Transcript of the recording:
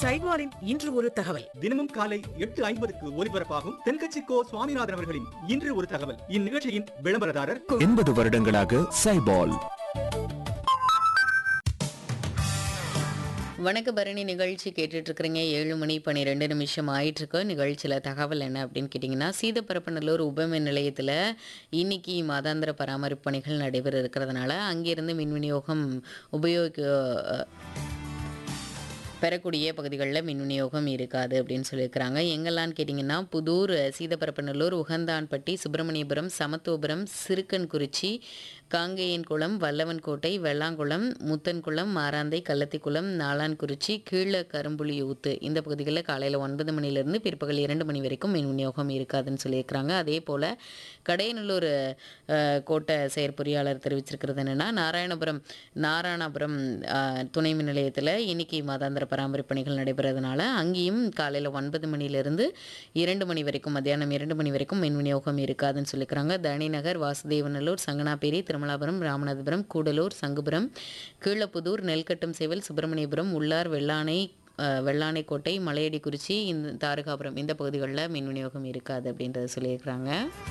சைட்வாரின் இன்று ஒரு தகவல் தினமும் காலை எட்டு ஐம்பதுக்கு ஒலிபரப்பாகும் தென்கட்சி கோ சுவாமிநாதன் அவர்களின் இன்று ஒரு தகவல் இந்நிகழ்ச்சியின் விளம்பரதாரர் எண்பது வருடங்களாக சைபால் வணக்க பரணி நிகழ்ச்சி கேட்டுட்டு இருக்கிறீங்க ஏழு மணி பன்னிரெண்டு நிமிஷம் ஆயிட்டு இருக்கு நிகழ்ச்சியில் தகவல் என்ன அப்படின்னு கேட்டிங்கன்னா சீதப்பரப்பநல்லூர் உபமின் நிலையத்தில் இன்னைக்கு மாதாந்திர பராமரிப்பு பணிகள் நடைபெற இருக்கிறதுனால அங்கிருந்து மின் விநியோகம் உபயோகிக்க பெறக்கூடிய பகுதிகளில் மின் விநியோகம் இருக்காது அப்படின்னு சொல்லியிருக்கிறாங்க எங்கெல்லாம்னு கேட்டிங்கன்னா புதூர் சீதப்பரப்பநல்லூர் உகந்தான்பட்டி சுப்பிரமணியபுரம் சமத்துவபுரம் சிறுக்கன்குறிச்சி காங்கேயன்குளம் வல்லவன்கோட்டை வெள்ளாங்குளம் முத்தன்குளம் மாராந்தை கள்ளத்திக்குளம் நாளான்குறிச்சி கீழ கரும்புலி ஊத்து இந்த பகுதிகளில் காலையில் ஒன்பது மணிலேருந்து பிற்பகல் இரண்டு மணி வரைக்கும் மின் விநியோகம் இருக்காதுன்னு சொல்லியிருக்கிறாங்க அதே போல் கடையநல்லூர் அஹ், கோட்டை செயற்பொறியாளர் தெரிவிச்சிருக்கிறது என்னென்னா நாராயணபுரம் நாராயணபுரம் அஹ், துணை மின் நிலையத்தில் இன்னைக்கு மாதாந்திர பராமரிப்பு பணிகள் நடைபெறதுனால அங்கேயும் காலையில் ஒன்பது மணிலேருந்து இரண்டு மணி வரைக்கும் மத்தியானம் இரண்டு மணி வரைக்கும் மின் விநியோகம் இருக்காதுன்னு சொல்லியிருக்கிறாங்க தனிநகர் வாசுதேவநல்லூர் சங்கனாப்பேரி திருமலாபுரம் ராமநாதபுரம் கூடலூர் சங்குபுரம் கீழப்புதூர் நெல்கட்டும் சேவல் சுப்பிரமணியபுரம் உள்ளார் வெள்ளானை அஹ், வெள்ளானைக்கோட்டை மலையடிக்குறிச்சி இந்த தாரகாபுரம் இந்த பகுதிகளில் மின் விநியோகம் இருக்காது அப்படின்றத சொல்லியிருக்கிறாங்க